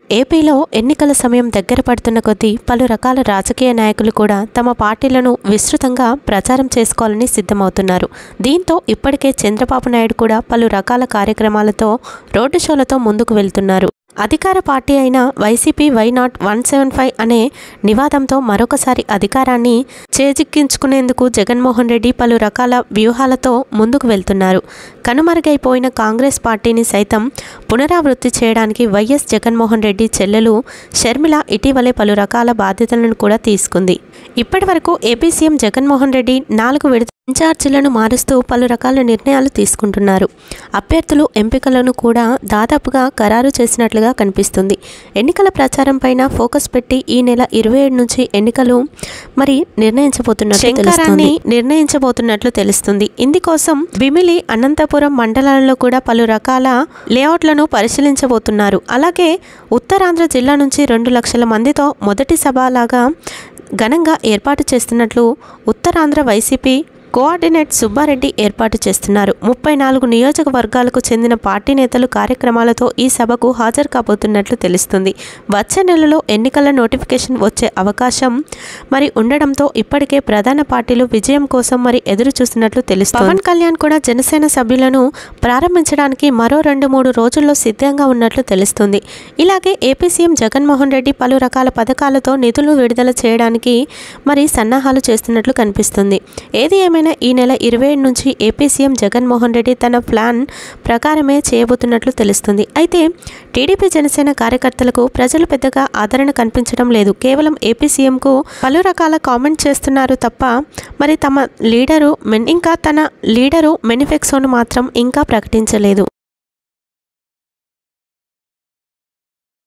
ఏపీలో ఎన్నికల సమయం దగ్గర పడుతున్న కొద్దీ పలు రకాల రాజకీయ నాయకులు కూడా తమ పార్టీలను విస్తృతంగా ప్రచారం చేసుకోవాలని సిద్ధమవుతున్నారు దీంతో ఇప్పటికే చంద్రబాబు నాయుడు కూడా పలు రకాల కార్యక్రమాలతో రోడ్డు షోలతో ముందుకు వెళ్తున్నారు అధికార పార్టీ అయిన YCP why not one seven five అనే నివాదంతో మరొకసారి అధికారాన్ని చేజిక్కించుకునేందుకు జగన్మోహన్ రెడ్డి పలు రకాల వ్యూహాలతో ముందుకు వెళ్తున్నారు కనుమరుగైపోయిన కాంగ్రెస్ పార్టీని సైతం పునరావృత్తి చేయడానికి వైఎస్ జగన్మోహన్ రెడ్డి చెల్లెలు షర్మిల ఇటీవలే పలు రకాల బాధ్యతలను కూడా తీసుకుంది ఇప్పటి వరకు ఏపీ సీఎం జగన్మోహన్ రెడ్డి నాలుగు విడత ఇన్ఛార్జీలను మారుస్తూ పలు రకాల నిర్ణయాలు తీసుకుంటున్నారు అభ్యర్థులు ఎంపికలను కూడా దాదాపుగా ఖరారు చేసినట్లుగా కనిపిస్తుంది ఎన్నికల ప్రచారం పైన ఫోకస్ పెట్టి ఈ నెల ఇరవై ఏడు నుంచి ఎన్నికలు మరి నిర్ణయించబోతున్నట్లు తెలుస్తుంది నిర్ణయించబోతున్నట్లు తెలుస్తుంది ఇందుకోసం బిమిలి అనంతపురం మండలాల్లో కూడా పలు రకాల లేఅవుట్లను పరిశీలించబోతున్నారు అలాగే ఉత్తరాంధ్ర జిల్లా నుంచి రెండు లక్షల మందితో మొదటి సభ లాగా ఘనంగా ఏర్పాటు చేస్తున్నట్లు ఉత్తరాంధ్ర వైసీపీ కోఆర్డినేట్ సుబ్బారెడ్డి ఏర్పాటు చేస్తున్నారు ముప్పై నాలుగు నియోజకవర్గాలకు చెందిన పార్టీ నేతలు కార్యక్రమాలతో ఈ సభకు హాజరు కాబోతున్నట్లు తెలుస్తుంది వచ్చే నెలలో ఎన్నికల నోటిఫికేషన్ వచ్చే అవకాశం మరి ఉండడంతో ఇప్పటికే ప్రధాన పార్టీలు విజయం కోసం మరి ఎదురు చూస్తున్నట్లు తెలుస్తుంది పవన్ కళ్యాణ్ కూడా జనసేన సభ్యులను ప్రారంభించడానికి మరో రెండు మూడు రోజుల్లో సిద్ధంగా ఉన్నట్లు తెలుస్తుంది ఇలాగే ఏపీ సీఎం జగన్మోహన్ రెడ్డి పలు రకాల పథకాలతో నిధులు విడుదల చేయడానికి మరి సన్నాహాలు చేస్తున్నట్లు కనిపిస్తుంది ఏది ఏమైనా ఈ నెల ఇరవై ఏడు నుంచి ఏపీ సీఎం జగన్మోహన్ రెడ్డి తన ప్లాన్ ప్రకారమే చేయబోతున్నట్లు తెలుస్తుంది అయితే టీడీపీ జనసేన కార్యకర్తలకు ప్రజలు పెద్దగా ఆదరణ కనిపించడం లేదు కేవలం ఏపీ సీఎంకు పలు రకాల కామెంట్ చేస్తున్నారు తప్ప మరి తమ లీడరు మెన్ ఇంకా తన లీడరు మెనిఫెక్సోను మాత్రం ఇంకా ప్రకటించలేదు